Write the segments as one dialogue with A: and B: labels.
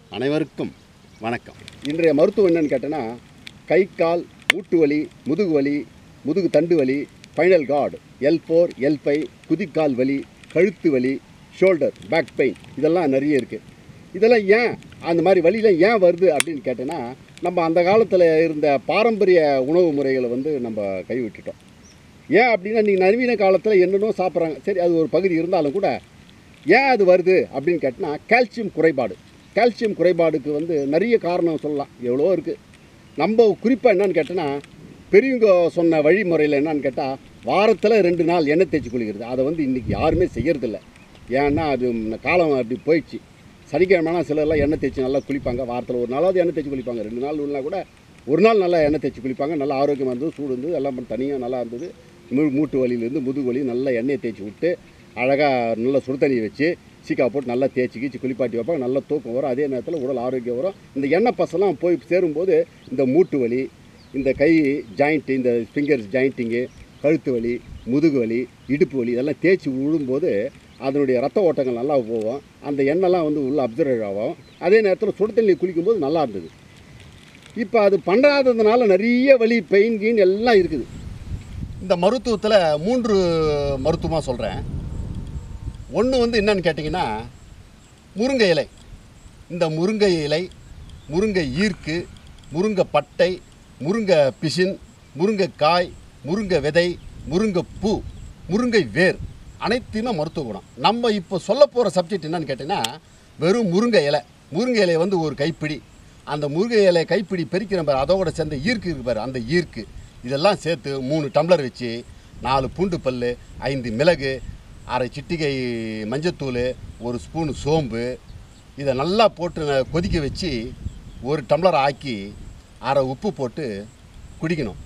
A: அனைவருக்கும் வணக்கம் இன்றைய மருத்துவம் என்னன்னு கேட்டேன்னா கை கால் மூட்டு வலி முதுகு வலி முதுகு தண்டு வலி spinal cord L four L five குதிக்கால் வலி கழுத்து வலி ஷோல்டர் பேக் பெயின் இதெல்லாம் நிறைய இருக்குது இதெல்லாம் ஏன் அந்த மாதிரி வலியெல்லாம் ஏன் வருது அப்படின்னு கேட்டேன்னா நம்ம அந்த காலத்தில் இருந்த பாரம்பரிய உணவு முறைகளை வந்து நம்ம கைவிட்டுட்டோம் ஏன் அப்படின்னா நீங்கள் நவீன காலத்தில் என்னென்னோ சாப்பிட்றாங்க சரி அது ஒரு பகுதி இருந்தாலும் கூட ஏன் அது வருது அப்படின்னு கேட்டினா கால்சியம் குறைபாடு கால்சியம் குறைபாடுக்கு வந்து நிறைய காரணம் சொல்லலாம் எவ்வளோ இருக்குது நம்ம குறிப்பாக என்னன்னு கேட்டோன்னா பெரியவங்க சொன்ன வழிமுறையில் என்னன்னு கேட்டால் வாரத்தில் ரெண்டு நாள் எண்ணெய் தேய்ச்சி குளிக்கிறது அதை வந்து இன்றைக்கி யாருமே செய்யறதில்ல ஏன்னா அது ம், காலம் அப்படி போயிடுச்சு சனிக்கிழமைனா சிலர்லாம் எண்ணெய் தேய்ச்சி நல்லா குளிப்பாங்க வாரத்தில் ஒரு நாளாவது எண்ணெய் தேய்ச்சி குளிப்பாங்க ரெண்டு நாள் இல்லைனா கூட ஒரு நாள் நல்லா எண்ணெய் தேய்ச்சி குளிப்பாங்க நல்லா ஆரோக்கியமாக இருந்தது சூடு இருந்தது எல்லாம் தனியாக நல்லா இருந்தது மூ மூட்டு வலியிலேருந்து முதுகு வலி நல்லா எண்ணெயை தேய்ச்சி விட்டு அழகாக நல்லா சுடு தண்ணி வச்சு சீக்கா போட்டு நல்லா தேய்ச்சி கீச்சி குளிப்பாட்டி வைப்பாங்க நல்லா தூக்கம் வரும் அதே நேரத்தில் உடல் ஆரோக்கியம் வரும் இந்த எண்ணெய் பசெல்லாம் போய் சேரும்போது இந்த மூட்டு வலி இந்த கை ஜாயிண்ட்டு இந்த ஃபிங்கர்ஸ் ஜாயிண்டிங்கு கழுத்து வலி முதுகு வலி இடுப்பு வலி இதெல்லாம் தேய்ச்சி விழும்போது அதனுடைய ரத்த ஓட்டங்கள் நல்லா போகும் அந்த எண்ணெய்லாம் வந்து உள்ளே அப்சர்வ் ஆகும் அதே நேரத்தில் சுடு தண்ணி குளிக்கும்போது நல்லா இருந்தது இப்போ அது பண்ணாததுனால நிறைய வலி பெயின் கீன் எல்லாம் இருக்குது இந்த மருத்துவத்தில் மூன்று மருத்துவமாக சொல்கிறேன் ஒன்று வந்து என்னன்னு கேட்டிங்கன்னா முருங்கை இலை இந்த முருங்கை இலை முருங்கை ஈர்க்கு முருங்கை பட்டை முருங்கை பிசின் முருங்கைக்காய் முருங்கை விதை முருங்கை பூ முருங்கை வேர் அனைத்துமே மருத்துவ குணம் நம்ம இப்போ சொல்ல போகிற சப்ஜெக்ட் என்னன்னு கேட்டிங்கன்னா வெறும் முருங்கை இலை முருங்கை இலை வந்து ஒரு கைப்பிடி அந்த முருங்கை இலை கைப்பிடி பெருக்கிற பாரு அதோட சேர்ந்த ஈர்க்கு இருக்கு பாரு அந்த ஈர்க்கு இதெல்லாம் சேர்த்து மூணு டம்ளர் வச்சு நாலு பூண்டு பல் ஐந்து மிளகு அரை சிட்டிகை மஞ்சத்தூள் ஒரு ஸ்பூனு சோம்பு இதை நல்லா போட்டு ந- கொதிக்க வச்சு ஒரு டம்ளர் ஆக்கி அரை உப்பு போட்டு குடிக்கணும்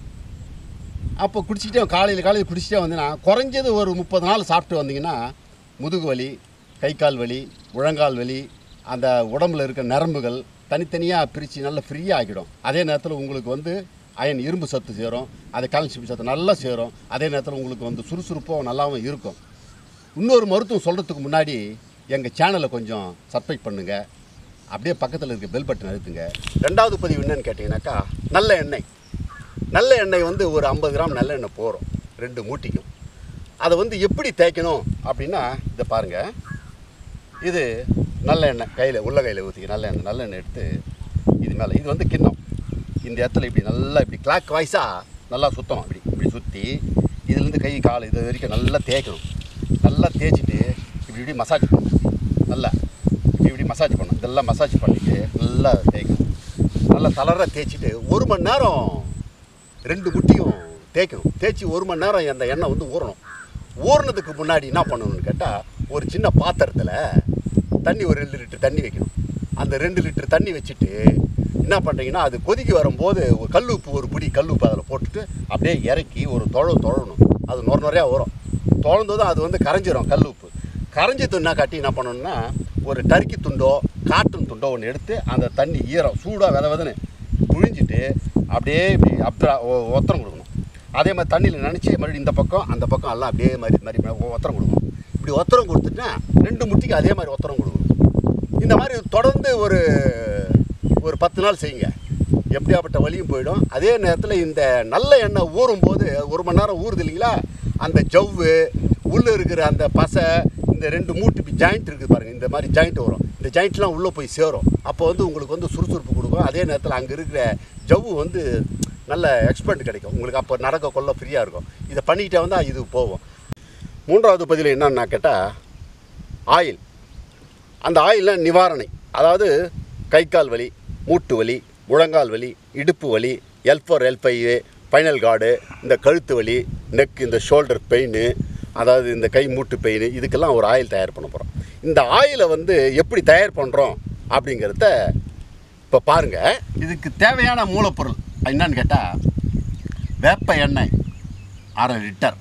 A: அப்போ குடிச்சிக்கிட்டே காலையில் காலையில் குடிச்சிட்டே வந்தீங்கன்னா குறைஞ்சது ஒரு முப்பது நாள் சாப்பிட்டு வந்தீங்கன்னா முதுகு வலி கை கால் வலி முழங்கால் வலி அந்த உடம்புல இருக்க நரம்புகள் தனித்தனியாக பிரித்து நல்லா ஃப்ரீயாக ஆக்கிடும் அதே நேரத்தில் உங்களுக்கு வந்து அயன் இரும்பு சத்து சேரும் அது கால்சியம் சத்து நல்லா சேரும் அதே நேரத்தில் உங்களுக்கு வந்து சுறுசுறுப்பும் நல்லாவும் இருக்கும் இன்னொரு மருத்துவம் சொல்கிறதுக்கு முன்னாடி எங்கள் சேனலை கொஞ்சம் சப்ஸ்கிரைப் பண்ணுங்கள் அப்படியே பக்கத்தில் இருக்க பெல் பட்டன் அழுத்துங்க ரெண்டாவது பதிவு என்னன்னு கேட்டிங்கனாக்கா நல்ல எண்ணெய் நல்ல எண்ணெய் வந்து ஒரு ஐம்பது கிராம் நல்ல எண்ணெய் போகிறோம் ரெண்டு மூட்டிக்கும் அதை வந்து எப்படி தேய்க்கணும் அப்படின்னா இதை பாருங்கள் இது நல்ல எண்ணெய் கையில் உள்ள கையில் ஊற்றிக்க நல்ல எண்ணெய் நல்ல எண்ணெய் எடுத்து இது மேலே இது வந்து கிண்ணம் இந்த இடத்துல இப்படி நல்லா இப்படி கிளாக் வாய்ஸாக நல்லா சுத்தம் இப்படி இப்படி சுற்றி இதுலேருந்து கை கால் இது வரைக்கும் நல்லா தேய்க்கணும் நல்லா தேய்ச்சிட்டு இப்படி இப்படி மசாஜ் பண்ணணும் நல்லா இப்படி இப்படி மசாஜ் பண்ணணும் இதெல்லாம் மசாஜ் பண்ணிவிட்டு நல்லா தேய்க்கணும் நல்லா தளர தேய்ச்சிட்டு ஒரு மணி நேரம் ரெண்டு முட்டியும் தேய்க்கணும் தேய்ச்சி ஒரு மணி நேரம் அந்த எண்ணெய் வந்து ஊறணும் ஊறினதுக்கு முன்னாடி என்ன பண்ணணும்னு கேட்டால் ஒரு சின்ன பாத்திரத்தில் தண்ணி ஒரு ரெண்டு லிட்டர் தண்ணி வைக்கணும் அந்த ரெண்டு லிட்டர் தண்ணி வச்சுட்டு என்ன பண்ணுறீங்கன்னா அது கொதிக்க வரும்போது ஒரு கல் உப்பு ஒரு பிடி கல் உப்பு அதில் போட்டுட்டு அப்படியே இறக்கி ஒரு தொழ தொழணும் அது நொற நொறையா வரும் தொழந்ததும் அது வந்து கரைஞ்சிரும் கல் உப்பு கரைஞ்சி துண்டா காட்டி என்ன பண்ணணும்னா ஒரு டர்க்கி துண்டோ காட்டன் துண்டோ ஒன்று எடுத்து அந்த தண்ணி ஈரம் சூடாக வித விதன்னு புழிஞ்சிட்டு அப்படியே இப்படி அப்ரா ஒத்தரம் கொடுக்கணும் அதே மாதிரி தண்ணியில் நினச்சி மறுபடியும் இந்த பக்கம் அந்த பக்கம் எல்லாம் அப்படியே மாதிரி இது மாதிரி ஒ- ஒத்தரம் கொடுக்கணும் இப்படி ஒத்தரம் கொடுத்துட்டா ரெண்டு முட்டிக்கு அதே மாதிரி ஒத்தரம் கொடுக்கணும் இந்த மாதிரி தொடர்ந்து ஒரு ஒரு பத்து நாள் செய்யுங்க எப்படியாப்பட்ட வலியும் போயிடும் அதே நேரத்தில் இந்த நல்ல எண்ணெய் ஊறும் போது ஒரு மணி நேரம் ஊறுது இல்லைங்களா அந்த ஜவ்வு உள்ளே இருக்கிற அந்த பசை இந்த ரெண்டு மூட்டு ஜாயிண்ட் இருக்குது பாருங்கள் இந்த மாதிரி ஜாயிண்ட் வரும் இந்த ஜாயிண்ட்லாம் உள்ளே போய் சேரும் அப்போ வந்து உங்களுக்கு வந்து சுறுசுறுப்பு கொடுக்கும் அதே நேரத்தில் அங்கே இருக்கிற ஜவ்வு வந்து நல்ல எக்ஸ்பர்ட் கிடைக்கும் உங்களுக்கு அப்போ நடக்க கொள்ள ஃப்ரீயாக இருக்கும் இதை பண்ணிக்கிட்டே வந்தால் இது போகும் மூன்றாவது பதில் என்னன்னா கேட்டால் ஆயில் அந்த ஆயிலில் நிவாரணை அதாவது கை கால் வலி மூட்டு வலி முழங்கால் வலி இடுப்பு வலி L four L five spinal cord இந்த கழுத்து வலி நெக் இந்த ஷோல்டர் பெயின் அதாவது இந்த கை மூட்டு பெயின் இதுக்கெல்லாம் ஒரு ஆயில் தயார் பண்ண போகிறோம் இந்த ஆயிலை வந்து எப்படி தயார் பண்ணுறோம் அப்படிங்கிறத இப்போ பாருங்கள் இதுக்கு தேவையான மூலப்பொருள் என்னன்னு கேட்டால் வேப்ப எண்ணெய் அரை லிட்டர்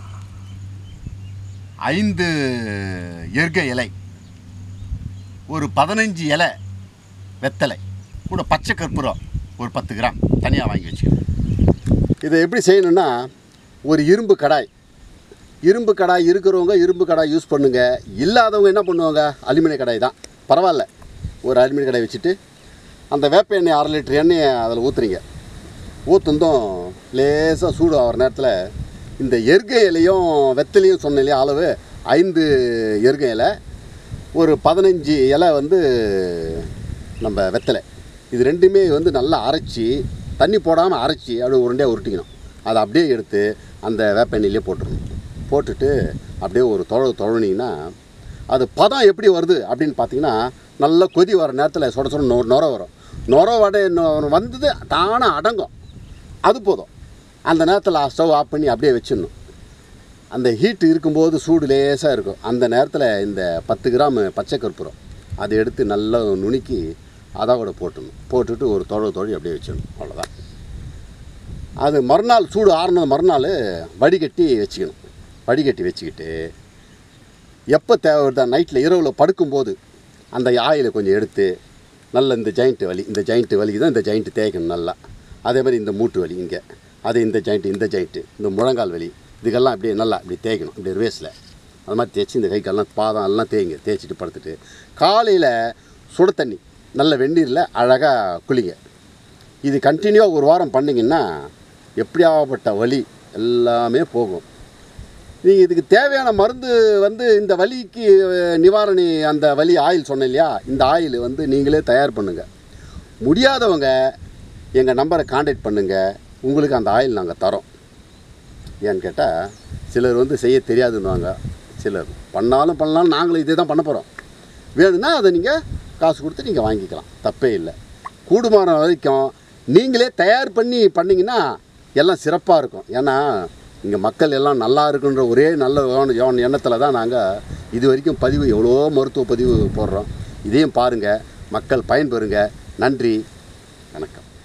A: ஐந்து எர்க இலை ஒரு பதினஞ்சு இலை வெத்தலை கூட பச்சை கற்பூரம் ஒரு பத்து கிராம் தனியாக வாங்கி வச்சுக்கணும் இதை எப்படி செய்யணும்னா ஒரு இரும்பு கடாய் இரும்பு கடாய் இருக்கிறவங்க இரும்பு கடாய் யூஸ் பண்ணுங்க இல்லாதவங்க என்ன பண்ணுவாங்க அலுமினிய கடாய் தான் பரவாயில்ல ஒரு அலுமினிய கடை வச்சுட்டு அந்த வேப்ப எண்ணெய் அரை லிட்டர் எண்ணெயை அதில் ஊற்றுறீங்க ஊற்றுந்தும் லேசாக சூடு ஆகிற நேரத்தில் இந்த எருகை இலையும் வெத்தலையும் சொன்ன இல்லையா அளவு ஐந்து எருகை இலை ஒரு பதினஞ்சு இலை வந்து நம்ம வெத்தலை இது ரெண்டுமே வந்து நல்லா அரைச்சி தண்ணி போடாமல் அரைச்சி அப்படியே உருண்டையாக உருட்டிக்கணும் அதை அப்படியே எடுத்து அந்த வேப்பெண்ணெயிலே போட்டுருணும் போட்டுட்டு அப்படியே ஒரு தொழ தொழனிங்கன்னா அது பதம் எப்படி வருது அப்படின்னு பார்த்தீங்கன்னா நல்லா கொதி வர நேரத்தில் சொட சொட நொ நுர வரும் நுர வடை நொ- வந்தது தானே அடங்கும் அது போதும் அந்த நேரத்தில் ஸ்டவ் ஆஃப் பண்ணி அப்படியே வச்சிடணும் அந்த ஹீட் இருக்கும்போது சூடு லேசாக இருக்கும் அந்த நேரத்தில் இந்த பத்து கிராம் பச்சை கற்பூரம் அதை எடுத்து நல்லா நுணுக்கி அதோட போட்டுடணும் போட்டுட்டு ஒரு தொழு தொழி அப்படியே வச்சிடணும் அவ்வளோதான் அது மறுநாள் சூடு ஆறுனது மறுநாள் வடிகட்டி வச்சுக்கணும் வடிகட்டி வச்சுக்கிட்டு எப்போ தேவைதா நைட்டில் இரவில் படுக்கும்போது அந்த ஆயிலை கொஞ்சம் எடுத்து நல்ல இந்த ஜாயிண்ட்டு வலி இந்த ஜாயிண்ட்டு வலிக்கு தான் இந்த ஜாயிண்ட்டு தேய்க்கணும் நல்லா அதே மாதிரி இந்த மூட்டு வலி இங்கே அது இந்த ஜாயிண்ட்டு இந்த ஜாயிண்ட்டு இந்த முழங்கால் வலி இதுக்கெல்லாம் அப்படியே நல்லா இப்படி தேய்க்கணும் இப்படி ரிவேஸில் அது மாதிரி தேய்ச்சி இந்த கை கால்லாம் பாதம் எல்லாம் தேய்ங்க தேய்ச்சிட்டு படுத்துட்டு காலையில் சுடு தண்ணி நல்ல வெந்நீரில் அழகாக குளிங்க இது கண்டினியூவாக ஒரு வாரம் பண்ணிங்கன்னா எப்படியாகப்பட்ட வலி எல்லாமே போகும் நீங்கள் இதுக்கு தேவையான மருந்து வந்து இந்த வலிக்கு அஹ், நிவாரணி அந்த வலி ஆயில் சொன்னேன் இல்லையா இந்த ஆயில் வந்து நீங்களே தயார் பண்ணுங்கள் முடியாதவங்க எங்கள் நம்பரை காண்டாக்ட் பண்ணுங்கள் உங்களுக்கு அந்த ஆயில் நாங்கள் தரோம் ஏன்னு கேட்டால் சிலர் வந்து செய்ய தெரியாதுன்னுவாங்க சிலர் பண்ணாலும் பண்ணலாலும் நாங்களும் இதே தான் பண்ண போகிறோம் வேணும்னா அதை நீங்கள் காசு கொடுத்து நீங்கள் வாங்கிக்கலாம் தப்பே இல்லை கூடுமான வரைக்கும் நீங்களே தயார் பண்ணி பண்ணிங்கன்னா எல்லாம் சிறப்பாக இருக்கும் ஏன்னா இங்கே மக்கள் எல்லாம் நல்லா இருக்குன்ற ஒரே நல்ல யோன- எண்ணத்தில் தான் நாங்கள் இது வரைக்கும் பதிவு எவ்வளோ மருத்துவ பதிவு போடுறோம் இதையும் பாருங்கள் மக்கள் பயன்பெறுங்க நன்றி வணக்கம்